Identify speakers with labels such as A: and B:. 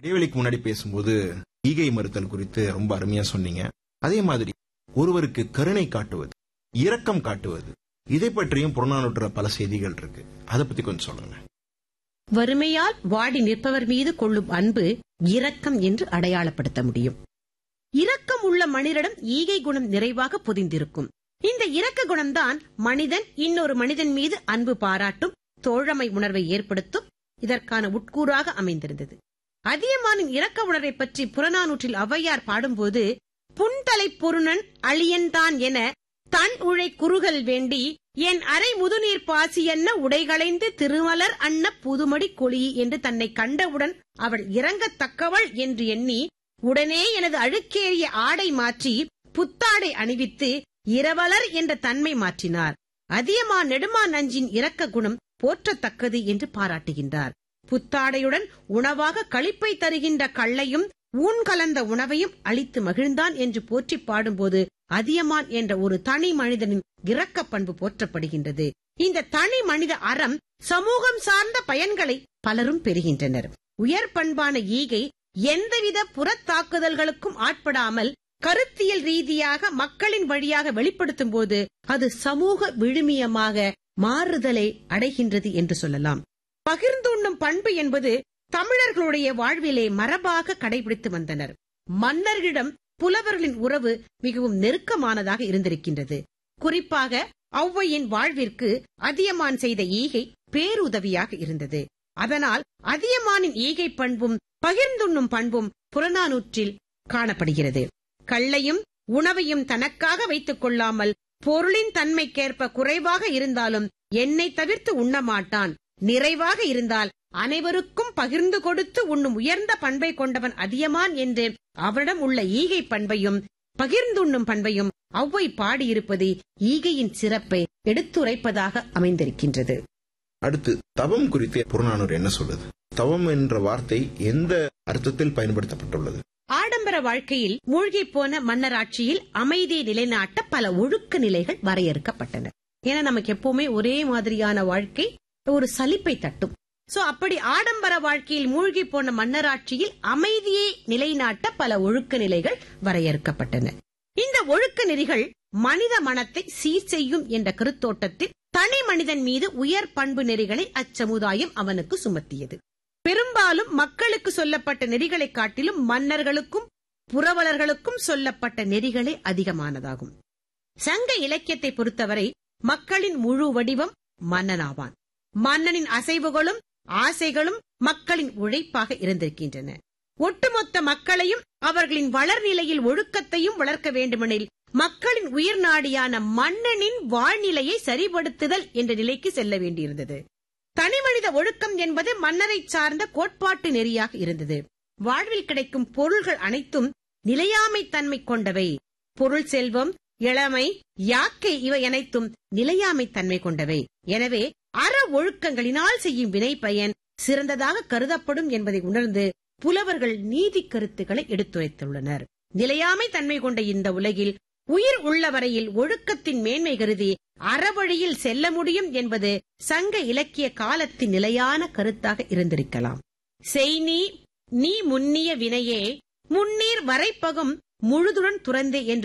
A: இடைவெளிக்கு முன்னாடி பேசும்போது ஈகை மறுத்தல் குறித்து ரொம்ப அருமையா சொன்னீங்க அதே மாதிரி ஒருவருக்கு கருணை காட்டுவது இரக்கம் காட்டுவது இதை பற்றியும் புறநானூற்றுல பல செய்திகள் இருக்கு அதை பத்தி கொஞ்சம் சொல்லுங்க
B: வறுமையால் வாடி நிற்பவர் மீது கொள்ளும் அன்பு இரக்கம் என்று அடையாளப்படுத்த முடியும் இரக்கம் உள்ள மனிதரிடம் ஈகை குணம் நிறைவாக பொதிந்திருக்கும் இந்த இரக்க குணம்தான் மனிதன் இன்னொரு மனிதன் மீது அன்பு பாராட்டும் தோழமை உணர்வை ஏற்படுத்தும் இதற்கான உட்கூறாக அமைந்திருந்தது அதியமானின் இரக்க உணர்வை பற்றி புறநானூற்றில் ஔவையார் பாடும்போது புன்தலை பொருணன் அழியன்தான் என தன் உழை குறுகல் வேண்டி என் அரை முதுநீர் பாசி என்ன உடைகளைந்து திருமலர் அன்ன புதுமடி கொளி என்று தன்னை கண்டவுடன் அவள் இறங்கத்தக்கவள் என்று எண்ணி உடனே எனது அழுக்கேறிய ஆடை மாற்றி புத்தாடை அணிவித்து இரவலர் என்ற தன்மை மாற்றினார் அதியமா நெடுமா நஞ்சின் இரக்க குணம் போற்றத்தக்கது என்று பாராட்டுகின்றார் புத்தாடையுடன் உணவாக களிப்பை தருகின்ற கள்ளையும் ஊன் கலந்த உணவையும் அளித்து மகிழ்ந்தான் என்று போற்றி பாடும்போது அதியமான் என்ற ஒரு தனி மனிதனின் இரக்க பண்பு போற்றப்படுகின்றது இந்த தனி மனித அறம் சமூகம் சார்ந்த பயன்களை பலரும் பெறுகின்றனர் உயர் பண்பான ஈகை எந்தவித புறத்தாக்குதல்களுக்கும் ஆட்படாமல் கருத்தியல் ரீதியாக மக்களின் வழியாக வெளிப்படுத்தும் போது அது சமூக விழுமியமாக மாறுதலை அடைகின்றது என்று சொல்லலாம் பகிர்ந்துண்ணும் பண்பு என்பது தமிழர்களுடைய வாழ்விலே மரபாக கடைபிடித்து வந்தனர் மன்னர்களிடம் புலவர்களின் உறவு மிகவும் நெருக்கமானதாக இருந்திருக்கின்றது குறிப்பாக ஔவையின் வாழ்விற்கு அதியமான் செய்த ஈகை பேருதவியாக இருந்தது அதனால் அதியமானின் ஈகை பண்பும் பகிர்ந்துண்ணும் பண்பும் புறநானூற்றில் காணப்படுகிறது கள்ளையும் உணவையும் தனக்காக வைத்துக் கொள்ளாமல் பொருளின் தன்மைக்கேற்ப குறைவாக இருந்தாலும் என்னை தவிர்த்து உண்ண மாட்டான் நிறைவாக இருந்தால் அனைவருக்கும் பகிர்ந்து கொடுத்து உண்ணும் உயர்ந்த பண்பை கொண்டவன் அதியமான் என்று அவரிடம் உள்ள ஈகை பண்பையும் பகிர்ந்துண்ணும் பண்பையும் ஔவை பாடியிருப்பது ஈகையின் சிறப்பை எடுத்துரைப்பதாக அமைந்திருக்கின்றது
A: அடுத்து தவம் குறித்து புறநானூறு என்ன சொல்லுது தவம் என்ற வார்த்தை எந்த அர்த்தத்தில் பயன்படுத்தப்பட்டுள்ளது
B: ஆடம்பர வாழ்க்கையில் மூழ்கி போன மன்னராட்சியில் அமைதியை நிலைநாட்ட பல ஒழுக்க நிலைகள் வரையறுக்கப்பட்டன ஏன்னா நமக்கு எப்பவுமே ஒரே மாதிரியான வாழ்க்கை ஒரு சலிப்பை தட்டும் சோ அப்படி ஆடம்பர வாழ்க்கையில் மூழ்கி போன மன்னராட்சியில் அமைதியை நிலைநாட்ட பல ஒழுக்க நிலைகள் வரையறுக்கப்பட்டன இந்த ஒழுக்க நெறிகள் மனித மனத்தை சீர் செய்யும் என்ற கருத்தோட்டத்தில் தனி மனிதன் மீது உயர் பண்பு நெறிகளை அச்சமுதாயம் அவனுக்கு சுமத்தியது பெரும்பாலும் மக்களுக்கு சொல்லப்பட்ட நெறிகளை காட்டிலும் மன்னர்களுக்கும் புரவலர்களுக்கும் சொல்லப்பட்ட நெறிகளே அதிகமானதாகும் சங்க இலக்கியத்தை பொறுத்தவரை மக்களின் முழு வடிவம் மன்னனாவான் மன்னனின் அசைவுகளும் ஆசைகளும் மக்களின் உழைப்பாக இருந்திருக்கின்றன ஒட்டுமொத்த மக்களையும் அவர்களின் வளர்நிலையில் ஒழுக்கத்தையும் வளர்க்க வேண்டுமெனில் மக்களின் உயிர் நாடியான மன்னனின் வாழ்நிலையை சரிபடுத்துதல் என்ற நிலைக்கு செல்ல வேண்டியிருந்தது தனிமனித ஒழுக்கம் என்பது மன்னரை சார்ந்த கோட்பாட்டு நெறியாக இருந்தது வாழ்வில் கிடைக்கும் பொருள்கள் அனைத்தும் நிலையாமை தன்மை கொண்டவை பொருள் செல்வம் இளமை யாக்கை இவை அனைத்தும் நிலையாமை தன்மை கொண்டவை எனவே அற ஒழுக்கங்களினால் செய்யும் வினை பயன் சிறந்ததாக கருதப்படும் என்பதை உணர்ந்து புலவர்கள் நீதி கருத்துக்களை எடுத்துரைத்துள்ளனர் நிலையாமை தன்மை கொண்ட இந்த உலகில் உயிர் உள்ள வரையில் ஒழுக்கத்தின் மேன்மை கருதி அறவழியில் செல்ல முடியும் என்பது சங்க இலக்கிய காலத்தின் நிலையான கருத்தாக இருந்திருக்கலாம் செய் நீ நீ முன்னிய வினையே முன்னீர் வரைப்பகும் முழுதுடன் துறந்தே என்று